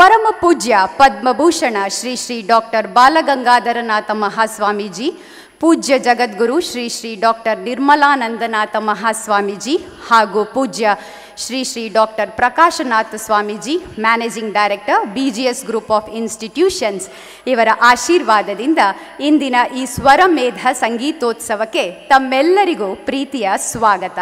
ಪರಮ ಪೂಜ್ಯ ಪದ್ಮಭೂಷಣ ಶ್ರೀ ಶ್ರೀ ಡಾಕ್ಟರ್ ಬಾಲಗಂಗಾಧರನಾಥ ಮಹಾಸ್ವಾಮೀಜಿ ಪೂಜ್ಯ ಜಗದ್ಗುರು ಶ್ರೀ ಶ್ರೀ ಡಾಕ್ಟರ್ ನಿರ್ಮಲಾನಂದನಾಥ ಮಹಾಸ್ವಾಮೀಜಿ ಹಾಗೂ ಪೂಜ್ಯ Shri Shri doctor Prakashanatha Swamiji managing director B G S group of institutions ಇವರ ಆಶೀರ್ವಾದದಿಂದ ಇಂದಿನ ಈ ಸ್ವರಮೇಧ ಸಂಗೀತೋತ್ಸವಕ್ಕೆ ತಮ್ಮೆಲ್ಲರಿಗೂ ಪ್ರೀತಿಯ ಸ್ವಾಗತ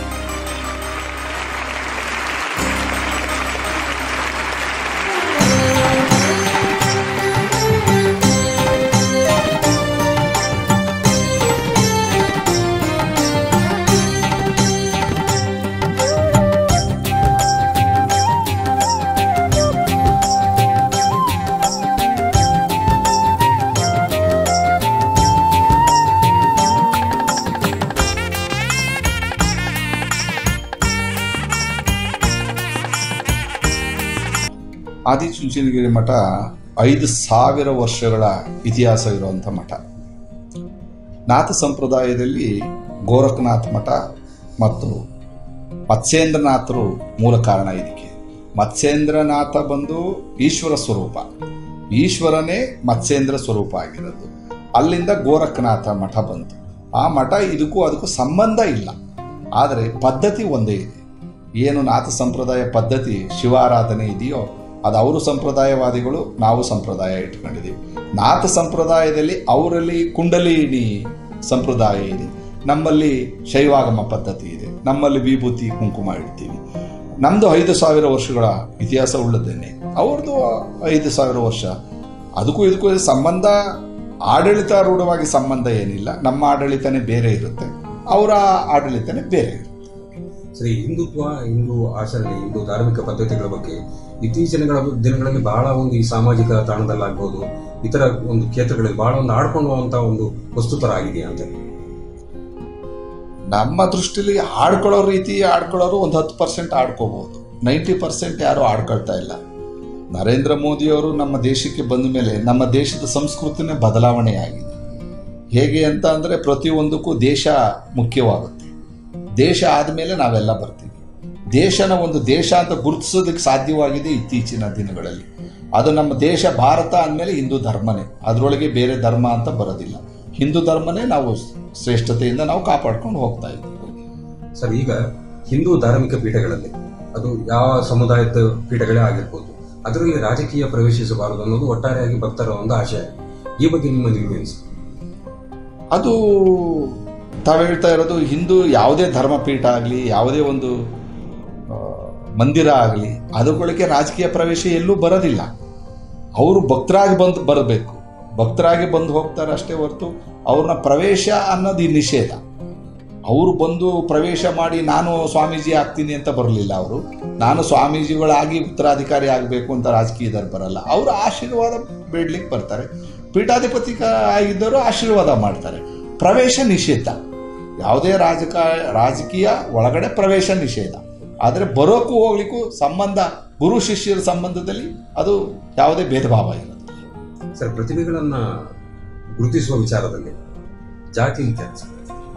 ಆದಿಚುಂಚನಗಿರಿ ಮಠ ಐದು ಸಾವಿರ ವರ್ಷಗಳ ಇತಿಹಾಸ ಇರುವಂಥ ಮಠ ನಾಥ ಸಂಪ್ರದಾಯದಲ್ಲಿ ಗೋರಖನಾಥ ಮಠ ಮತ್ತು ಮತ್ಸ್ಯೇಂದ್ರನಾಥರು ಮೂಲ ಕಾರಣ ಇದಕ್ಕೆ ಮತ್ಸ್ಯೇಂದ್ರನಾಥ ಬಂದು ಈಶ್ವರ ಸ್ವರೂಪ ಈಶ್ವರನೇ ಮತ್ಸ್ಯೇಂದ್ರ ಸ್ವರೂಪ ಆಗಿರೋದು ಅಲ್ಲಿಂದ ಗೋರಖನಾಥ ಮಠ ಬಂತು ಆ ಮಠ ಇದಕ್ಕೂ ಅದಕ್ಕೂ ಸಂಬಂಧ ಇಲ್ಲ ಆದರೆ ಪದ್ಧತಿ ಒಂದೇ ಇದೆ ಏನು ನಾಥ ಸಂಪ್ರದಾಯ ಪದ್ಧತಿ ಶಿವಾರಾಧನೆ ಇದೆಯೋ ಅದು ಅವರು ಸಂಪ್ರದಾಯವಾದಿಗಳು ನಾವು ಸಂಪ್ರದಾಯ ಇಟ್ಕೊಂಡಿದ್ದೀವಿ ನಾಥ ಸಂಪ್ರದಾಯದಲ್ಲಿ ಅವರಲ್ಲಿ ಕುಂಡಲಿನಿ ಸಂಪ್ರದಾಯ ಇದೆ ನಮ್ಮಲ್ಲಿ ಶೈವಾಗಮ ಪದ್ಧತಿ ಇದೆ ನಮ್ಮಲ್ಲಿ ವಿಭೂತಿ ಕುಂಕುಮ ಇಡ್ತೀವಿ ನಮ್ಮದು ಐದು ಸಾವಿರ ವರ್ಷಗಳ ಇತಿಹಾಸ ಉಳ್ಳದೇನೆ ಅವ್ರದ್ದು ಐದು ಸಾವಿರ ವರ್ಷ ಅದಕ್ಕೂ ಇದಕ್ಕೂ ಸಂಬಂಧ ಆಡಳಿತಾರೂಢವಾಗಿ ಸಂಬಂಧ ಏನಿಲ್ಲ ನಮ್ಮ ಆಡಳಿತನೇ ಬೇರೆ ಇರುತ್ತೆ ಅವರ ಆಡಳಿತನೇ ಬೇರೆ ಇರುತ್ತೆ ಸರಿ ಹಿಂದುತ್ವ ಹಿಂದೂ ಆಚರಣೆ ಹಿಂದೂ ಧಾರ್ಮಿಕ ಪದ್ಧತಿಗಳ ಬಗ್ಗೆ ಇತ್ತೀಚಿನ ದಿನಗಳಲ್ಲಿ ಬಹಳ ಒಂದು ಈ ಸಾಮಾಜಿಕ ತಾಣದಲ್ಲಾಗ್ಬೋದು ಇತರ ಒಂದು ಕ್ಷೇತ್ರಗಳಲ್ಲಿ ಬಹಳ ಒಂದು ಆಡ್ಕೊಳ್ಳುವಂತ ಒಂದು ವಸ್ತು ತರ ಆಗಿದೆಯಾ ಅಂತ ನಮ್ಮ ದೃಷ್ಟಿಲಿ ಆಡ್ಕೊಳ್ಳೋ ರೀತಿ ಆಡ್ಕೊಳ್ಳೋರು ಒಂದು ಹತ್ತು ಪರ್ಸೆಂಟ್ ಆಡ್ಕೋಬಹುದು ನೈಂಟಿ ಪರ್ಸೆಂಟ್ ಯಾರು ಆಡ್ಕೊಳ್ತಾ ಇಲ್ಲ ನರೇಂದ್ರ ಮೋದಿಯವರು ನಮ್ಮ ದೇಶಕ್ಕೆ ಬಂದ ಮೇಲೆ ನಮ್ಮ ದೇಶದ ಸಂಸ್ಕೃತಿನೇ ಬದಲಾವಣೆ ಆಗಿದೆ ಹೇಗೆ ಅಂತ ಅಂದರೆ ಪ್ರತಿಯೊಂದಕ್ಕೂ ದೇಶ ಮುಖ್ಯವಾಗುತ್ತೆ ದೇಶ ಆದಮೇಲೆ ನಾವೆಲ್ಲ ಬರ್ತೀವಿ ದೇಶನ ಒಂದು ದೇಶ ಅಂತ ಗುರುತಿಸೋದಕ್ಕೆ ಸಾಧ್ಯವಾಗಿದೆ ಇತ್ತೀಚಿನ ದಿನಗಳಲ್ಲಿ ಅದು ನಮ್ಮ ದೇಶ ಭಾರತ ಅಂದಮೇಲೆ ಹಿಂದೂ ಧರ್ಮನೇ ಅದರೊಳಗೆ ಬೇರೆ ಧರ್ಮ ಅಂತ ಬರೋದಿಲ್ಲ ಹಿಂದೂ ಧರ್ಮನೇ ನಾವು ಶ್ರೇಷ್ಠತೆಯಿಂದ ನಾವು ಕಾಪಾಡ್ಕೊಂಡು ಹೋಗ್ತಾ ಇದ್ದೀವಿ ಸರ್ ಈಗ ಹಿಂದೂ ಧಾರ್ಮಿಕ ಪೀಠಗಳಲ್ಲಿ ಅದು ಯಾವ ಸಮುದಾಯದ ಪೀಠಗಳೇ ಆಗಿರ್ಬೋದು ಅದರಲ್ಲಿ ರಾಜಕೀಯ ಪ್ರವೇಶಿಸಬಾರದು ಅನ್ನೋದು ಒಟ್ಟಾರೆಯಾಗಿ ಭಕ್ತರ ಒಂದು ಆಶಯ ಈ ಬಗ್ಗೆ ನಿಮ್ಮ ನಿಲುವೇನು ಸರ್ ಅದು ತಾವು ಹೇಳ್ತಾ ಇರೋದು ಹಿಂದೂ ಯಾವುದೇ ಧರ್ಮಪೀಠ ಆಗಲಿ ಯಾವುದೇ ಒಂದು ಆ, ಮಂದಿರ ಆಗಲಿ ಅದರೊಳಗೆ ರಾಜಕೀಯ ಪ್ರವೇಶ ಎಲ್ಲೂ ಬರೋದಿಲ್ಲ ಅವರು ಭಕ್ತರಾಗಿ ಬಂದು ಬರಬೇಕು ಭಕ್ತರಾಗಿ ಬಂದು ಹೋಗ್ತಾರೆ ಅಷ್ಟೇ ಹೊರತು ಅವ್ರನ್ನ ಪ್ರವೇಶ ಅನ್ನೋದು ಈ ನಿಷೇಧ ಅವರು ಬಂದು ಪ್ರವೇಶ ಮಾಡಿ ನಾನು ಸ್ವಾಮೀಜಿ ಆಗ್ತೀನಿ ಅಂತ ಬರಲಿಲ್ಲ ಅವರು ನಾನು ಸ್ವಾಮೀಜಿಗಳಾಗಿ ಉತ್ತರಾಧಿಕಾರಿ ಆಗಬೇಕು ಅಂತ ರಾಜಕೀಯದಲ್ಲಿ ಬರಲ್ಲ ಅವರು ಆಶೀರ್ವಾದ ಬೇಡ್ಲಿಕ್ಕೆ ಬರ್ತಾರೆ ಪೀಠಾಧಿಪತಿ ಆಗಿದ್ದರು ಆಶೀರ್ವಾದ ಮಾಡ್ತಾರೆ ಪ್ರವೇಶ ನಿಷೇಧ ಯಾವುದೇ ರಾಜಕ ರಾಜಕೀಯ ಒಳಗಡೆ ಪ್ರವೇಶ ನಿಷೇಧ ಆದರೆ ಬರೋಕ್ಕೂ ಹೋಗ್ಲಿಕ್ಕೂ ಸಂಬಂಧ ಗುರು ಶಿಷ್ಯರ ಸಂಬಂಧದಲ್ಲಿ ಅದು ಯಾವುದೇ ಭೇದ ಭಾವ ಇರೋದು ಸರ್ ಪ್ರತಿಭೆಗಳನ್ನ ಗುರುತಿಸುವ ವಿಚಾರದಲ್ಲಿ ಜಾತಿ ಮುಖ್ಯ ಸರ್.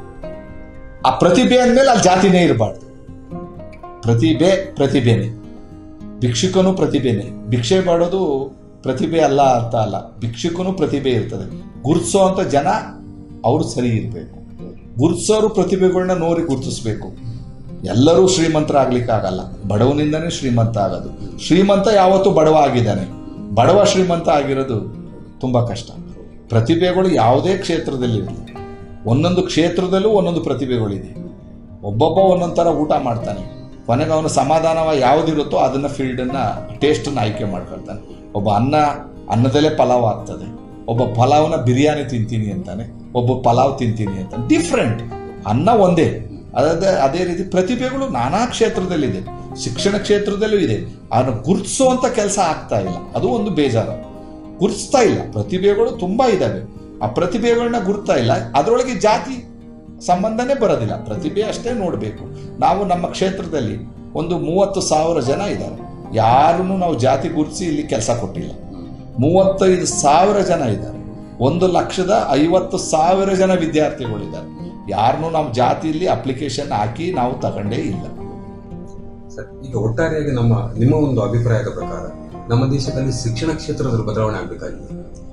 ಆ ಪ್ರತಿಭೆ ಅಂದಮೇಲೆ ಅಲ್ಲಿ ಜಾತಿನೇ ಇರಬಾರ್ದು ಪ್ರತಿಭೆ ಪ್ರತಿಭೆನೆ ಭಿಕ್ಷುಕನು ಪ್ರತಿಭೆನೆ ಭಿಕ್ಷೆ ಮಾಡೋದು ಪ್ರತಿಭೆ ಅಲ್ಲ ಅಂತ ಅಲ್ಲ ಭಿಕ್ಷುಕನು ಪ್ರತಿಭೆ ಇರ್ತದೆ ಗುರುತಿಸೋ ಅಂತ ಜನ ಅವರು ಸರಿ ಇರಬೇಕು ಗುರುತಿಸೋರು ಪ್ರತಿಭೆಗಳನ್ನ ನೋಡಿ ಗುರುತಿಸ್ಬೇಕು ಎಲ್ಲರೂ ಶ್ರೀಮಂತರಾಗ್ಲಿಕ್ಕಾಗಲ್ಲ ಬಡವನಿಂದನೇ ಶ್ರೀಮಂತ ಆಗೋದು ಶ್ರೀಮಂತ ಯಾವತ್ತೂ ಬಡವ ಆಗಿದ್ದಾನೆ ಬಡವ ಶ್ರೀಮಂತ ಆಗಿರೋದು ತುಂಬ ಕಷ್ಟ ಪ್ರತಿಭೆಗಳು ಯಾವುದೇ ಕ್ಷೇತ್ರದಲ್ಲಿ ಇರಲಿ ಒಂದೊಂದು ಕ್ಷೇತ್ರದಲ್ಲೂ ಒಂದೊಂದು ಪ್ರತಿಭೆಗಳಿದೆ ಒಬ್ಬೊಬ್ಬ ಒಂದೊಂದು ಥರ ಊಟ ಮಾಡ್ತಾನೆ ಕೊನೆಗೆ ಅವನ ಸಮಾಧಾನವ ಯಾವುದಿರುತ್ತೋ ಅದನ್ನು ಫೀಲ್ಡನ್ನು ಟೇಸ್ಟನ್ನು ಆಯ್ಕೆ ಮಾಡ್ಕೊಳ್ತಾನೆ ಒಬ್ಬ ಅನ್ನ ಅನ್ನದಲ್ಲೇ ಪಲಾವ್ ಆಗ್ತದೆ ಒಬ್ಬ ಪಲಾವ್ನ ಬಿರಿಯಾನಿ ತಿಂತೀನಿ ಅಂತಾನೆ ಒಬ್ಬ ಪಲಾವ್ ತಿಂತೀನಿ ಅಂತಾನೆ ಡಿಫ್ರೆಂಟ್ ಅನ್ನ ಒಂದೇ ಅದೇ ಅದೇ ರೀತಿ ಪ್ರತಿಭೆಗಳು ನಾನಾ ಕ್ಷೇತ್ರದಲ್ಲಿದೆ ಶಿಕ್ಷಣ ಕ್ಷೇತ್ರದಲ್ಲೂ ಇದೆ ಅದನ್ನು ಗುರುತಿಸುವಂಥ ಕೆಲಸ ಆಗ್ತಾ ಇಲ್ಲ ಅದು ಒಂದು ಬೇಜಾರು ಗುರುತಿಸ್ತಾ ಇಲ್ಲ ಪ್ರತಿಭೆಗಳು ತುಂಬ ಇದ್ದಾವೆ ಆ ಪ್ರತಿಭೆಗಳನ್ನ ಗುರುತಾ ಇಲ್ಲ ಅದರೊಳಗೆ ಜಾತಿ ಸಂಬಂಧನೇ ಬರೋದಿಲ್ಲ ಪ್ರತಿಭೆ ಅಷ್ಟೇ ನೋಡಬೇಕು ನಾವು ನಮ್ಮ ಕ್ಷೇತ್ರದಲ್ಲಿ ಒಂದು ಮೂವತ್ತು ಸಾವಿರ ಜನ ಇದ್ದಾರೆ ಯಾರನ್ನು ನಾವು ಜಾತಿ ಗುರುತಿಸಿ ಇಲ್ಲಿ ಕೆಲಸ ಕೊಟ್ಟಿಲ್ಲ ಮೂವತ್ತೈದು ಸಾವಿರ ಜನ ಇದ್ದಾರೆ ಒಂದು ಲಕ್ಷದ ಐವತ್ತು ಸಾವಿರ ಜನ ವಿದ್ಯಾರ್ಥಿಗಳಿದ್ದಾರೆ ಯಾರನ್ನೂ ನಾವು ಜಾತಿಯಲ್ಲಿ ಅಪ್ಲಿಕೇಶನ್ ಹಾಕಿ ನಾವು ತಗೊಂಡೇ ಇಲ್ಲ ಸರ್ ಈಗ ಒಟ್ಟಾರೆಯಾಗಿ ನಮ್ಮ ನಿಮ್ಮ ಒಂದು ಅಭಿಪ್ರಾಯದ ಪ್ರಕಾರ ನಮ್ಮ ದೇಶದಲ್ಲಿ ಶಿಕ್ಷಣ ಕ್ಷೇತ್ರದಲ್ಲಿ ಬದಲಾವಣೆ ಆಗಬೇಕಾಗಿದೆ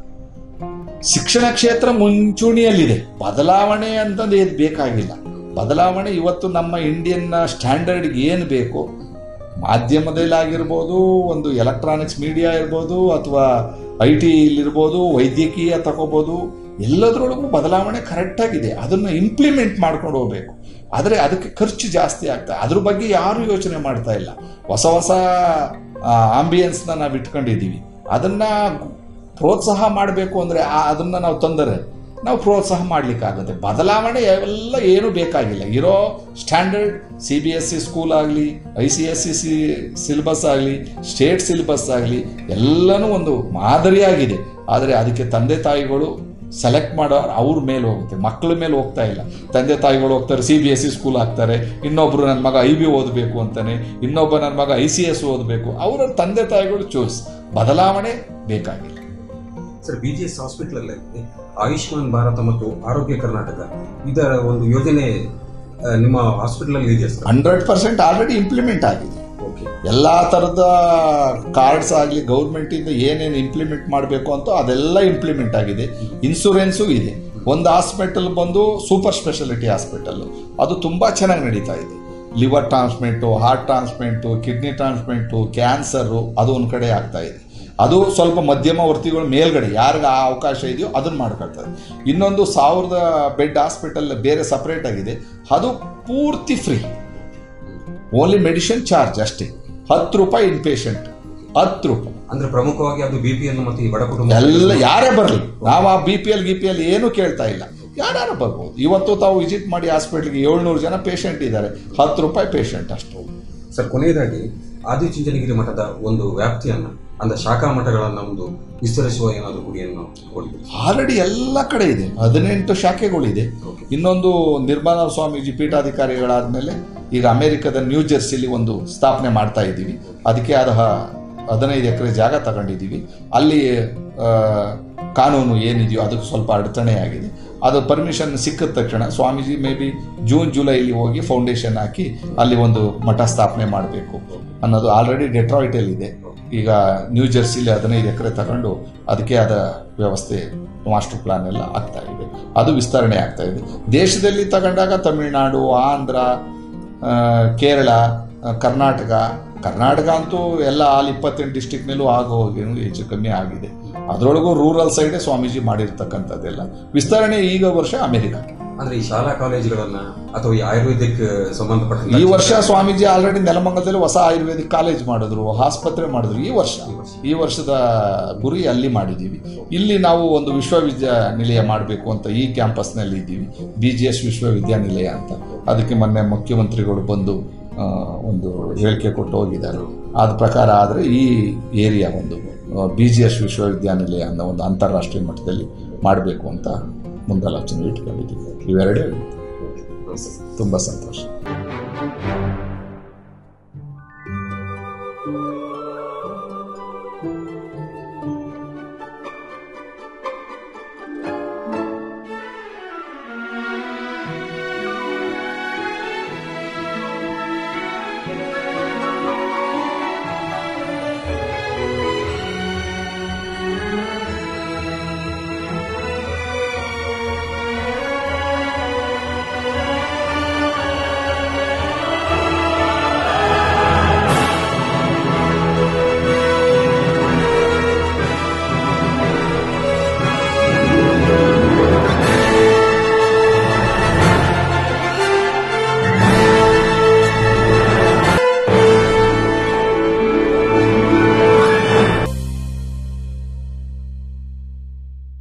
ಶಿಕ್ಷಣ ಕ್ಷೇತ್ರ ಮುಂಚೂಣಿಯಲ್ಲಿದೆ ಬದಲಾವಣೆ ಅಂತಂದು ಏನು ಬೇಕಾಗಿಲ್ಲ ಬದಲಾವಣೆ ಇವತ್ತು ನಮ್ಮ ಇಂಡಿಯನ್ ಸ್ಟ್ಯಾಂಡರ್ಡ್ಗೆ ಏನು ಬೇಕು ಮಾಧ್ಯಮದಲ್ಲಾಗಿರ್ಬೋದು ಒಂದು ಎಲೆಕ್ಟ್ರಾನಿಕ್ಸ್ ಮೀಡಿಯಾ ಇರ್ಬೋದು ಅಥವಾ ಐ ಟಿಲಿರ್ಬೋದು ವೈದ್ಯಕೀಯ ತಗೋಬೋದು ಎಲ್ಲದರೊಳಗೂ ಬದಲಾವಣೆ ಕರೆಕ್ಟಾಗಿದೆ ಅದನ್ನು ಇಂಪ್ಲಿಮೆಂಟ್ ಮಾಡ್ಕೊಂಡು ಹೋಗ್ಬೇಕು ಆದರೆ ಅದಕ್ಕೆ ಖರ್ಚು ಜಾಸ್ತಿ ಆಗ್ತದೆ ಅದ್ರ ಬಗ್ಗೆ ಯಾರು ಯೋಚನೆ ಮಾಡ್ತಾ ಇಲ್ಲ ಹೊಸ ಹೊಸ ಆಂಬಿಯನ್ಸ್ನ ನಾವು ಇಟ್ಕೊಂಡಿದ್ದೀವಿ ಅದನ್ನು ಪ್ರೋತ್ಸಾಹ ಮಾಡಬೇಕು ಅಂದರೆ ಅದನ್ನು ನಾವು ತಂದರೆ ನಾವು ಪ್ರೋತ್ಸಾಹ ಮಾಡಲಿಕ್ಕಾಗುತ್ತೆ ಬದಲಾವಣೆ ಎಲ್ಲ ಏನೂ ಬೇಕಾಗಿಲ್ಲ ಇರೋ standard C B S C school ಆಗಲಿ I C S C C syllabus ಆಗಲಿ ಸ್ಟೇಟ್ ಸಿಲೆಬಸ್ ಆಗಲಿ ಎಲ್ಲನೂ ಒಂದು ಮಾದರಿಯಾಗಿದೆ ಆದರೆ ಅದಕ್ಕೆ ತಂದೆ ತಾಯಿಗಳು ಸೆಲೆಕ್ಟ್ ಮಾಡೋ ಅವ್ರ ಮೇಲೆ ಹೋಗುತ್ತೆ ಮಕ್ಕಳ ಮೇಲೆ ಹೋಗ್ತಾ ಇಲ್ಲ ತಂದೆ ತಾಯಿಗಳು ಹೋಗ್ತಾರೆ C B S C school ಹಾಕ್ತಾರೆ ಇನ್ನೊಬ್ರು ನನ್ನ ಮಗ ಐ ಬಿ ಓದಬೇಕು ಅಂತಾನೆ ಇನ್ನೊಬ್ಬ ನನ್ನ ಮಗ ಐ ಸಿ ಎಸ್ ಓದಬೇಕು ಅವರ ತಂದೆ ತಾಯಿಗಳು ಚೂಸ್ ಬದಲಾವಣೆ ಬೇಕಾಗಿಲ್ಲ sir B G S hospital ಅಲ್ಲಿ ಆಯುಷ್ಮಾನ್ ಭಾರತ ಮತ್ತು ಆರೋಗ್ಯ ಕರ್ನಾಟಕ ಇದರ ಒಂದು ಯೋಜನೆ ಆ, ನಿಮ್ಮ ಹಾಸ್ಪಿಟಲ್ ಅಲ್ಲಿ ಇದೆಯಾ sir hundred percent already implement ಆಗಿದೆ ಓಕೆ ಎಲ್ಲ ಥರದ ಕಾರ್ಡ್ಸ್ ಆಗಲಿ ಗೌರ್ಮೆಂಟಿಂದ ಏನೇನು ಇಂಪ್ಲಿಮೆಂಟ್ ಮಾಡಬೇಕು ಅಂತ ಅದೆಲ್ಲ ಇಂಪ್ಲಿಮೆಂಟ್ ಆಗಿದೆ ಇನ್ಸೂರೆನ್ಸು ಇದೆ ಒಂದು ಹಾಸ್ಪಿಟಲ್ ಬಂದು ಸೂಪರ್ ಸ್ಪೆಷಾಲಿಟಿ ಹಾಸ್ಪಿಟಲ್ ಅದು ತುಂಬ ಚೆನ್ನಾಗಿ ನಡೀತಾ ಇದೆ liver transplant heart transplant kidney transplant cancer ಅದು ಒಂದು ಕಡೆ ಆಗ್ತಾ ಇದೆ ಅದು ಸ್ವಲ್ಪ ಮಧ್ಯಮ ವರ್ತಿಗಳ ಮೇಲ್ಗಡೆ ಯಾರಿಗೆ ಆ ಅವಕಾಶ ಇದೆಯೋ ಅದನ್ನು ಮಾಡ್ಕೊಳ್ತಾರೆ ಇನ್ನೊಂದು ಸಾವಿರದ ಬೆಡ್ ಹಾಸ್ಪಿಟಲ್ ಬೇರೆ ಸಪ್ರೇಟ್ ಆಗಿದೆ ಅದು ಪೂರ್ತಿ ಫ್ರೀ ಓನ್ಲಿ ಮೆಡಿಸಿನ್ ಚಾರ್ಜ್ ಅಷ್ಟೇ ಹತ್ತು ರೂಪಾಯಿ ಇನ್ ಪೇಷಂಟ್ ಹತ್ತು ರೂಪಾಯಿ ಅಂದ್ರೆ ಪ್ರಮುಖವಾಗಿ ಅದು ಬಿ ಪಿ ಮತ್ತು ಈ ಬಡ ಕುಟುಂಬ ಎಲ್ಲ ಯಾರೇ ಬರಲಿ ನಾವು ಆ ಬಿ ಪಿ ಎಲ್ ಗಿ ಪಿ ಎಲ್ ಏನೂ ಕೇಳ್ತಾ ಇಲ್ಲ ಯಾರು ಬರ್ಬೋದು ಇವತ್ತು ತಾವು ವಿಸಿಟ್ ಮಾಡಿ ಹಾಸ್ಪಿಟ್ಲಿಗೆ ಏಳ್ನೂರು ಜನ ಪೇಷಂಟ್ ಇದ್ದಾರೆ ಹತ್ತು ರೂಪಾಯಿ ಪೇಷಂಟ್ ಅಷ್ಟು ಸರ್ ಕೊನೆಯದಾಗಿ ಆದಿಚುಂಚನಗಿರಿ ಮಠದ ಒಂದು ವ್ಯಾಪ್ತಿಯನ್ನ ಅಂದ್ರೆ ಶಾಖಾ ಮಠಗಳನ್ನ ಒಂದು ವಿಸ್ತರಿಸುವ ಏನಾದರೂ ಗುರಿಯನ್ನು ಕೊಡಿ ಆಲ್ರೆಡಿ ಎಲ್ಲ ಕಡೆ ಇದೆ ಹದಿನೆಂಟು ಶಾಖೆಗಳಿದೆ ಇನ್ನೊಂದು ನಿರ್ಮಲಾ ಸ್ವಾಮೀಜಿ ಪೀಠಾಧಿಕಾರಿಗಳಾದ್ಮೇಲೆ ಈಗ ಅಮೆರಿಕದ ನ್ಯೂ ಜೆರ್ಸಿಲಿ ಒಂದು ಸ್ಥಾಪನೆ ಮಾಡ್ತಾ ಇದ್ದೀವಿ ಅದಕ್ಕೆ ಆದ ಹ- ಹದಿನೈದು ಎಕರೆ ಜಾಗ ತಗೊಂಡಿದ್ದೀವಿ ಅಲ್ಲಿ ಆ, ಕಾನೂನು ಏನಿದೆಯೋ ಅದಕ್ಕೆ ಸ್ವಲ್ಪ ಅಡಚಣೆ ಆಗಿದೆ ಅದು ಪರ್ಮಿಷನ್ ಸಿಕ್ಕಿದ ತಕ್ಷಣ ಸ್ವಾಮೀಜಿ ಮೇ ಬಿ ಜೂನ್ ಜುಲೈಲಿ ಹೋಗಿ ಫೌಂಡೇಶನ್ ಹಾಕಿ ಅಲ್ಲಿ ಒಂದು ಮಠ ಸ್ಥಾಪನೆ ಮಾಡಬೇಕು ಅನ್ನೋದು ಆಲ್ರೆಡಿ ಡೆಟ್ರಾಯ್ಟಲ್ಲಿ ಇದೆ ಈಗ ನ್ಯೂ ಜೆರ್ಸಿಲಿ ಹದಿನೈದು ಎಕರೆ ತಗೊಂಡು ಅದಕ್ಕೆ ಆದ ವ್ಯವಸ್ಥೆ ಮಾಸ್ಟರ್ ಪ್ಲಾನ್ ಎಲ್ಲ ಆಗ್ತಾ ಇದೆ ಅದು ವಿಸ್ತರಣೆ ಆಗ್ತಾ ಇದೆ ದೇಶದಲ್ಲಿ ತಗೊಂಡಾಗ ತಮಿಳುನಾಡು ಆಂಧ್ರ ಆ, ಕೇರಳ ಆ, ಕರ್ನಾಟಕ ಕರ್ನಾಟಕ ಅಂತೂ ಎಲ್ಲ ಆಲ್ ಇಪ್ಪತ್ತೆಂಟು ಡಿಸ್ಟಿಕ್ನಲ್ಲೂ ಆಗೋ ಏನು ಹೆಚ್ಚು ಕಮ್ಮಿ ಆಗಿದೆ ಅದರೊಳಗೂ ರೂರಲ್ ಸೈಡೇ ಸ್ವಾಮೀಜಿ ಮಾಡಿರ್ತಕ್ಕಂಥದ್ದೆಲ್ಲ ವಿಸ್ತರಣೆ ಈಗ ವರ್ಷ ಅಮೆರಿಕ ಅಂದ್ರೆ ಈ ಶಾಲಾ ಕಾಲೇಜುಗಳನ್ನ ಅಥವಾ ಈ ಆಯುರ್ವೇದಿಕ್ ಸಂಬಂಧಪಟ್ಟ ಈ ವರ್ಷ ಸ್ವಾಮೀಜಿ ಆಲ್ರೆಡಿ ನೆಲಮಂಗಲದಲ್ಲಿ ಹೊಸ ಆಯುರ್ವೇದಿಕ್ ಕಾಲೇಜ್ ಮಾಡಿದ್ರು ಆಸ್ಪತ್ರೆ ಮಾಡಿದ್ರು ಈ ವರ್ಷ ಈ ವರ್ಷದ ಗುರಿ ಅಲ್ಲಿ ಮಾಡಿದ್ದೀವಿ ಇಲ್ಲಿ ನಾವು ಒಂದು ವಿಶ್ವವಿದ್ಯಾನಿಲಯ ಮಾಡಬೇಕು ಅಂತ ಈ ಕ್ಯಾಂಪಸ್ನಲ್ಲಿ ಇದ್ದೀವಿ ಬಿ ಜಿ ಎಸ್ ವಿಶ್ವವಿದ್ಯಾನಿಲಯ ಅಂತ ಅದಕ್ಕೆ ಮೊನ್ನೆ ಮುಖ್ಯಮಂತ್ರಿಗಳು ಬಂದು ಆ, ಒಂದು ಹೇಳಿಕೆ ಕೊಟ್ಟು ಹೋಗಿದ್ದಾರೆ ಆದ ಪ್ರಕಾರ ಆದರೆ ಈ ಏರಿಯಾ ಒಂದು ಬಿ ಜಿ ಎಸ್ ವಿಶ್ವವಿದ್ಯಾನಿಲಯ ಅನ್ನೋ ಒಂದು ಅಂತಾರಾಷ್ಟ್ರೀಯ ಮಟ್ಟದಲ್ಲಿ ಮಾಡಬೇಕು ಅಂತ ಮುಂದಾಲೋಚನೆ ಇಟ್ಕೊಂಡಿದ್ದೀವಿ ಇವೆರಡೇ ತುಂಬ ಸಂತೋಷ